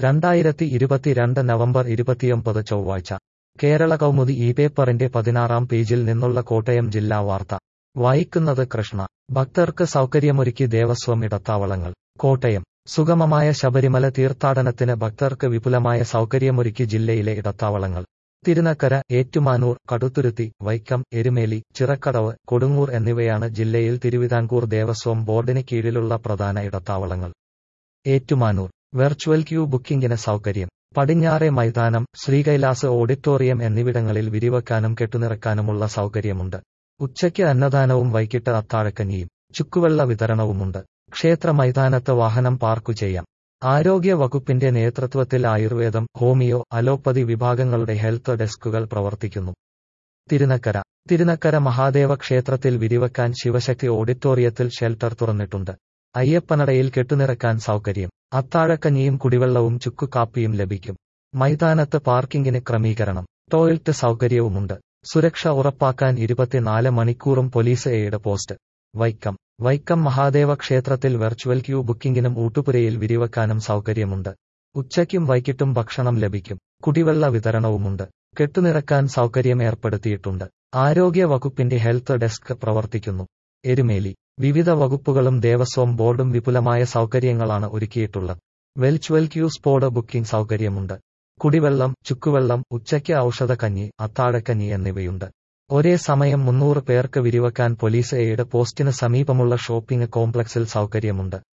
രണ്ടായിരത്തി ഇരുപത്തിരണ്ട് നവംബർ ഇരുപത്തിയൊമ്പത് ചൊവ്വാഴ്ച കേരള കൗമുദി ഈ പേപ്പറിന്റെ പതിനാറാം പേജിൽ നിന്നുള്ള കോട്ടയം ജില്ലാ വാർത്ത വായിക്കുന്നത് കൃഷ്ണ ഭക്തർക്ക് സൗകര്യമൊരുക്കി ദേവസ്വം ഇടത്താവളങ്ങൾ കോട്ടയം സുഗമമായ ശബരിമല തീർത്ഥാടനത്തിന് ഭക്തർക്ക് വിപുലമായ സൗകര്യമൊരുക്കി ജില്ലയിലെ ഇടത്താവളങ്ങൾ തിരുനക്കര ഏറ്റുമാനൂർ കടുത്തുരുത്തി വൈക്കം എരുമേലി ചിറക്കടവ് കൊടുങ്ങൂർ എന്നിവയാണ് ജില്ലയിൽ തിരുവിതാംകൂർ ദേവസ്വം ബോർഡിന് കീഴിലുള്ള പ്രധാന ഇടത്താവളങ്ങൾ ഏറ്റുമാനൂർ വെർച്വൽ ക്യൂ ബുക്കിംഗിന് സൗകര്യം പടിഞ്ഞാറെ മൈതാനം ശ്രീകൈലാസ് ഓഡിറ്റോറിയം എന്നിവിടങ്ങളിൽ വിരിവെക്കാനും കെട്ടുനിറക്കാനുമുള്ള സൗകര്യമുണ്ട് ഉച്ചയ്ക്ക് അന്നദാനവും വൈകിട്ട് അത്താഴക്കഞ്ഞിയും ചുക്കുവെള്ള വിതരണവുമുണ്ട് ക്ഷേത്ര മൈതാനത്ത് വാഹനം പാർക്കു ചെയ്യാം ആരോഗ്യ വകുപ്പിന്റെ നേതൃത്വത്തിൽ ആയുർവേദം ഹോമിയോ അലോപ്പതി വിഭാഗങ്ങളുടെ ഹെൽത്ത് ഡെസ്കുകൾ പ്രവർത്തിക്കുന്നു തിരുനക്കര തിരുനക്കര മഹാദേവ ക്ഷേത്രത്തിൽ വിരിവെക്കാൻ ശിവശക്തി ഓഡിറ്റോറിയത്തിൽ ഷെൽട്ടർ തുറന്നിട്ടുണ്ട് അയ്യപ്പനടയിൽ കെട്ടുനിറക്കാൻ സൗകര്യം അത്താഴക്കഞ്ഞിയും കുടിവെള്ളവും ചുക്കുകാപ്പിയും ലഭിക്കും മൈതാനത്ത് പാർക്കിംഗിന് ക്രമീകരണം ടോയ്ലറ്റ് സൗകര്യവുമുണ്ട് സുരക്ഷ ഉറപ്പാക്കാൻ ഇരുപത്തിനാല് മണിക്കൂറും police aid post Vaikom Vaikom Mahadeva ക്ഷേത്രത്തിൽ വെർച്വൽ ക്യൂ ബുക്കിംഗിനും ഊട്ടുപുരയിൽ വിരിവെക്കാനും സൗകര്യമുണ്ട് ഉച്ചയ്ക്കും വൈകിട്ടും ഭക്ഷണം ലഭിക്കും കുടിവെള്ള വിതരണവുമുണ്ട് കെട്ടുനിറക്കാൻ സൗകര്യം ഏർപ്പെടുത്തിയിട്ടുണ്ട് ആരോഗ്യ വകുപ്പിന്റെ ഹെൽത്ത് ഡെസ്ക് പ്രവർത്തിക്കുന്നു എരുമേലി വിവിധ വകുപ്പുകളും ദേവസ്വം ബോർഡും വിപുലമായ സൗകര്യങ്ങളാണ് ഒരുക്കിയിട്ടുള്ളത് വെൽച്വൽ ക്യൂ സ്പോഡ് ബുക്കിംഗ് സൗകര്യമുണ്ട് കുടിവെള്ളം ചുക്കുവെള്ളം ഉച്ചയ്ക്ക് ഔഷധക്കഞ്ഞി അത്താഴക്കഞ്ഞി എന്നിവയുണ്ട് ഒരേ സമയം മുന്നൂറ് പേർക്ക് വിരിവെക്കാൻ പോലീസ് എയ്ഡ് പോസ്റ്റിന് സമീപമുള്ള ഷോപ്പിംഗ് കോംപ്ലക്സിൽ സൗകര്യമുണ്ട്